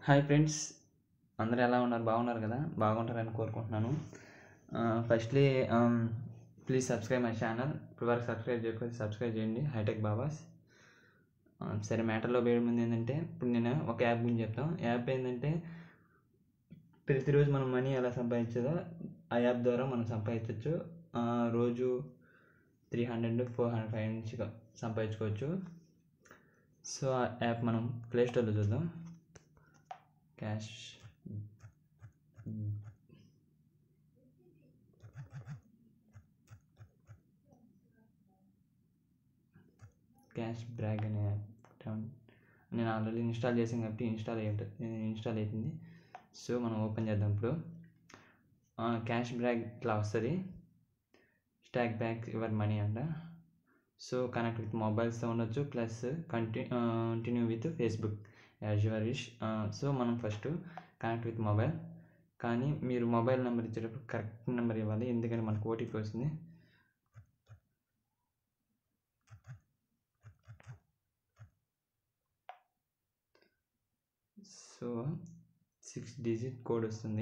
hi friends అందరూ ఎలా ఉన్నారు బాగున్నారు కదా బాగుంటారని కోరుకుంటున్నాను firstly please subscribe my channel ఇప్పటివరకు సబ్స్క్రైబ్ చేయకపోతే సబ్స్క్రైబ్ చేయండి హైటెక్ బాబాస్ ఆ, సరే మ్యాటర్లో వేయడం ముందు ఏంటంటే ఇప్పుడు నేను ఒక యాప్ గురించి చెప్తాను యాప్ ఏంటంటే ప్రతిరోజు మనం మనీ ఎలా సంపాదించదో ఆ యాప్ ద్వారా మనం సంపాదించవచ్చు ఆ, రోజు three hundred four hundred five నుంచి సంపాదించుకోవచ్చు సో ఆ యాప్ మనం ప్లే స్టోర్లో చూద్దాం క్యాష్ క్యాష్ బ్రాగ్ అనే యాప్ డౌన్ నేను ఆల్రెడీ ఇన్స్టాల్ చేసాను కాబట్టి ఇన్స్టాల్ అయ్యి ఉంటుంది ఇన్స్టాల్ అవుతుంది సో మనం ఓపెన్ చేద్దాం ఇప్పుడు క్యాష్ బ్రాగ్ ఇట్లా వస్తుంది స్టాక్ బ్యాక్ యువర్ మనీ అంట సో కనెక్ట్ విత్ మొబైల్స్తో ఉండొచ్చు ప్లస్ కంటి continue with Facebook as your wish so మనం ఫస్ట్ కనెక్ట్ విత్ మొబైల్ కానీ మీరు మొబైల్ నెంబర్ ఇచ్చేటప్పుడు కరెక్ట్ నెంబర్ ఇవ్వాలి ఎందుకంటే మనకు ఓటీపీ వస్తుంది సో సిక్స్ డిజిట్ కోడ్ వస్తుంది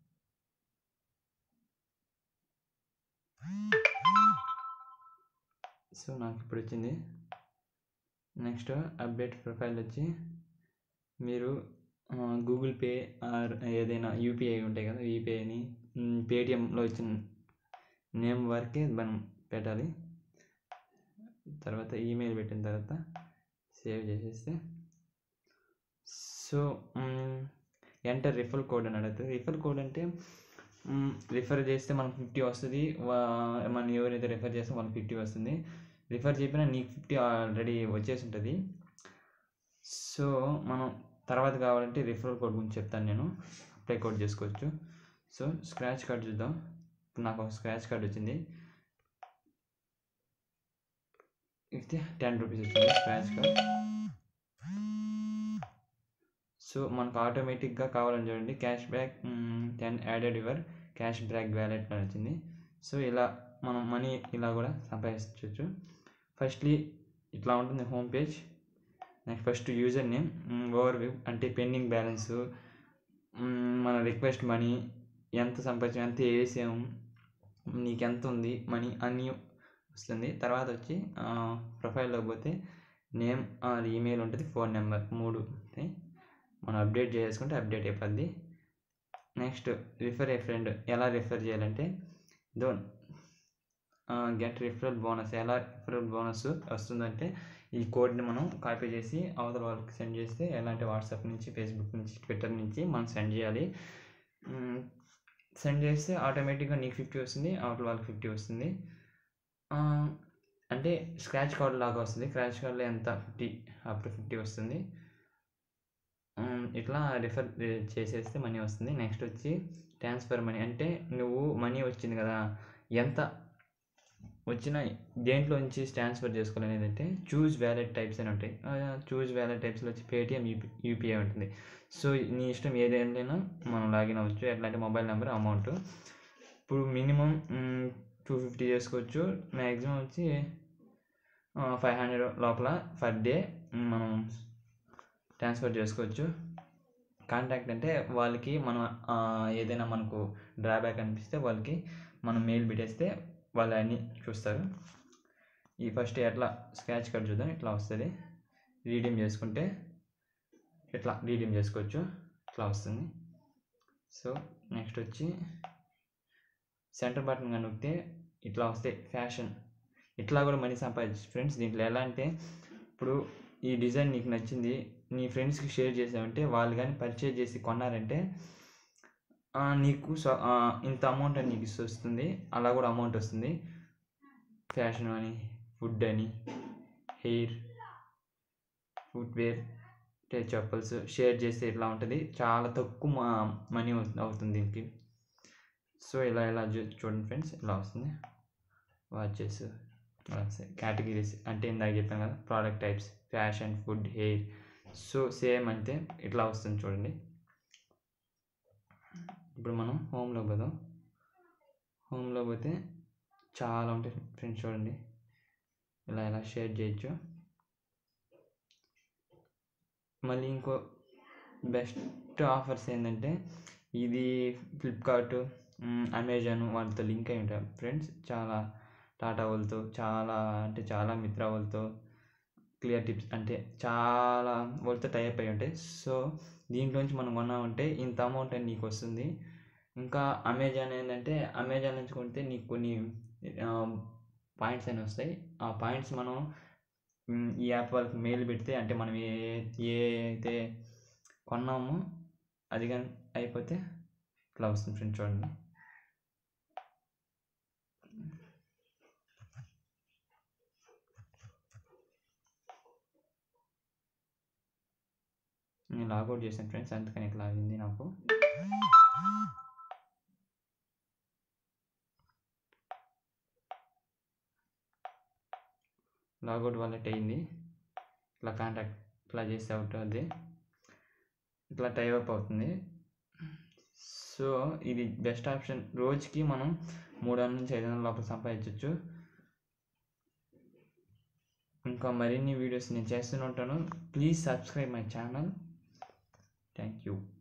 సో నాకు ఇప్పుడు వచ్చింది నెక్స్ట్ అప్డేట్ ప్రొఫైల్ వచ్చి మీరు గూగుల్ పే ఆర్ ఏదైనా యూపీఐ ఉంటాయి కదా యూపీఐని పేటిఎంలో వచ్చిన నేమ్ వరకే మనం పెట్టాలి తర్వాత ఈమెయిల్ పెట్టిన తర్వాత సేవ్ చేసేస్తే సో ఎంటర్ రిఫర్ కోడ్ అని అడుగుతుంది రిఫర్ కోడ్ అంటే రిఫర్ చేస్తే మనకు ఫిఫ్టీ వస్తుంది వా- మనం ఎవరైతే రిఫర్ చేస్తే మనకు ఫిఫ్టీ వస్తుంది రిఫర్ చెప్పినా నీకు ఫిఫ్టీ ఆల్రెడీ వచ్చేసి ఉంటుంది సో మనం తర్వాత కావాలంటే రిఫరల్ కోడ్ గురించి చెప్తాను నేను అప్లై కోడ్ చేసుకోవచ్చు సో స్క్రాచ్ కార్డ్ చూద్దాం ఇప్పుడు నాకు ఒక స్క్రాచ్ కార్డ్ వచ్చింది ఇస్తే టెన్ రూపీస్ వచ్చింది స్క్రాచ్ కార్డ్ సో మనకు ఆటోమేటిక్గా కావాలని చూడండి cash back ten added your cash back wallet అని వచ్చింది సో ఇలా మనం మనీ ఇలా కూడా సంపాదించవచ్చు ఫస్ట్లీ ఇట్లా ఉంటుంది home page next first user name overview అంటే పెండింగ్ బ్యాలెన్స్ మన రిక్వెస్ట్ మనీ ఎంత సంపాదించాం ఎంత వేసాం నీకు ఎంత ఉంది మనీ అన్నీ వస్తుంది తర్వాత వచ్చి ప్రొఫైల్లోకి పోతే నేమ్ ఆర్ ఈమెయిల్ ఉంటుంది ఫోన్ నెంబర్ మూడు ఉంటాయి మనం అప్డేట్ చేసుకుంటే అప్డేట్ అయిపోద్ది నెక్స్ట్ రిఫర్ ఏ ఫ్రెండ్ ఎలా రిఫర్ చేయాలంటే దో గెట్ రిఫరల్ బోనస్ ఎలా రిఫరల్ బోనస్ వస్తుందంటే ఈ కోడ్ని మనం కాపీ చేసి అవతల వాళ్ళకి సెండ్ చేస్తే ఎలాంటి వాట్సాప్ నుంచి ఫేస్బుక్ నుంచి ట్విట్టర్ నుంచి మనం సెండ్ చేయాలి సెండ్ చేస్తే ఆటోమేటిక్గా నీకు ఫిఫ్టీ వస్తుంది అవతల వాళ్ళకి ఫిఫ్టీ వస్తుంది ఆ, అంటే స్క్రాచ్ కార్డ్ లాగా వస్తుంది స్క్రాచ్ కార్డ్లో ఎంత ఫిఫ్టీ అప్ టు ఫిఫ్టీ వస్తుంది ఉమ్, ఇట్లా రిఫర్ చేసేస్తే మనీ వస్తుంది నెక్స్ట్ వచ్చి ట్రాన్స్ఫర్ మనీ అంటే నువ్వు మనీ వచ్చింది కదా ఎంత వచ్చిన దేంట్లో నుంచి ట్రాన్స్ఫర్ చేసుకోవాలి అనేది చూజ్ వ్యాలెట్ టైప్స్ అని ఉంటాయి చూజ్ వ్యాలెట్ టైప్స్లో వచ్చి పేటిఎం యూపీ యూపీఐ ఉంటుంది సో నీ ఇష్టం ఏదైనా మనం లాగిన్ అవ్వచ్చు ఎట్లాంటి మొబైల్ నెంబర్ అమౌంట్ ఇప్పుడు మినిమం టూ ఫిఫ్టీ చేసుకోవచ్చు మ్యాక్సిమం వచ్చి ఫైవ్ హండ్రెడ్ లోపల ఫర్ డే మనం ట్రాన్స్ఫర్ చేసుకోవచ్చు కాంటాక్ట్ అంటే వాళ్ళకి మనం ఆ, ఏదైనా మనకు డ్రాబ్యాక్ అనిపిస్తే వాళ్ళకి మనం మెయిల్ పెట్టేస్తే వాళ్ళు అన్నీ చూస్తారు ఈ ఫస్ట్ ఎట్లా స్క్రాచ్ కార్డ్ చూద్దాం ఇట్లా వస్తుంది రీడీమ్ చేసుకుంటే ఇట్లా రీడీమ్ చేసుకోవచ్చు ఇట్లా వస్తుంది సో నెక్స్ట్ వచ్చి సెంటర్ బటన్ కనుక్తే ఇట్లా వస్తాయి ఫ్యాషన్ ఇట్లా కూడా మనీ సంపాదించు ఫ్రెండ్స్ దీంట్లో ఎలా అంటే ఇప్పుడు ఈ డిజైన్ నీకు నచ్చింది నీ ఫ్రెండ్స్కి షేర్ చేసావంటే వాళ్ళు కానీ పర్చేజ్ చేసి కొన్నారంటే ఆ, నీకు సో- ఆ, ఇంత అమౌంట్ అని నీకు వస్తుంది అలా కూడా అమౌంట్ వస్తుంది ఫ్యాషన్ అని ఫుడ్ అని హెయిర్ ఫుట్వేర్ టే చెప్పల్స్ షేర్ చేస్తే ఇట్లా ఉంటుంది చాలా తక్కువ మనీ అవుతుంది దీనికి సో ఇలా ఇలా చూ- చూడండి ఫ్రెండ్స్ ఇలా వస్తుంది వాచెస్ కేటగిరీస్ అంటే ఇందాక చెప్పాను కదా product types fashion food hair so same అంతే ఇట్లా వస్తుంది చూడండి ఇప్పుడు మనం హోమ్లో పోదాం హోమ్లో పోతే చాలా ఉంటాయి ఫ్రెండ్స్ చూడండి ఇలా ఇలా షేర్ చేయొచ్చు మళ్ళీ ఇంకో బెస్ట్ ఆఫర్స్ ఏంటంటే ఇది ఫ్లిప్కార్ట్ అమెజాన్ వాళ్ళతో లింక్ అయి ఉంటాయి ఫ్రెండ్స్ చాలా టాటా వాళ్ళతో చాలా అంటే చాలా మిత్రా వాళ్ళతో క్లియర్ టిప్స్ అంటే చాలా వాళ్ళతో టైప్ అయి ఉంటాయి సో దీంట్లోంచి మనం కొన్నామంటే ఇంత అమౌంట్ అని నీకు వస్తుంది ఇంకా అమెజాన్ ఏంటంటే అమెజాన్ నుంచి కొంటే నీకు కొన్ని పాయింట్స్ అని వస్తాయి ఆ పాయింట్స్ మనం మ్, ఈ యాప్ వాళ్ళకి మెయిల్ పెడితే అంటే మనం ఏ ఏ అయితే కొన్నామో అది కానీ అయిపోతే ఇట్లా వస్తుంది ఫ్రెండ్స్ చూడండి నేను లాగౌట్ చేశాను ఫ్రెండ్స్ అందుకని ఇట్లా అయింది నాకు లాగౌట్ వాలెట్ అయింది ఇట్లా కాంటాక్ట్ ఇట్లా చేస్తే అవుతుంది ఇట్లా టైప్ అప్ అవుతుంది సో ఇది బెస్ట్ ఆప్షన్ రోజుకి మనం మూడు వందల నుంచి ఐదు వందల లోపల సంపాదించవచ్చు ఇంకా మరిన్ని వీడియోస్ నేను చేస్తూనే ఉంటాను please subscribe my channel thank you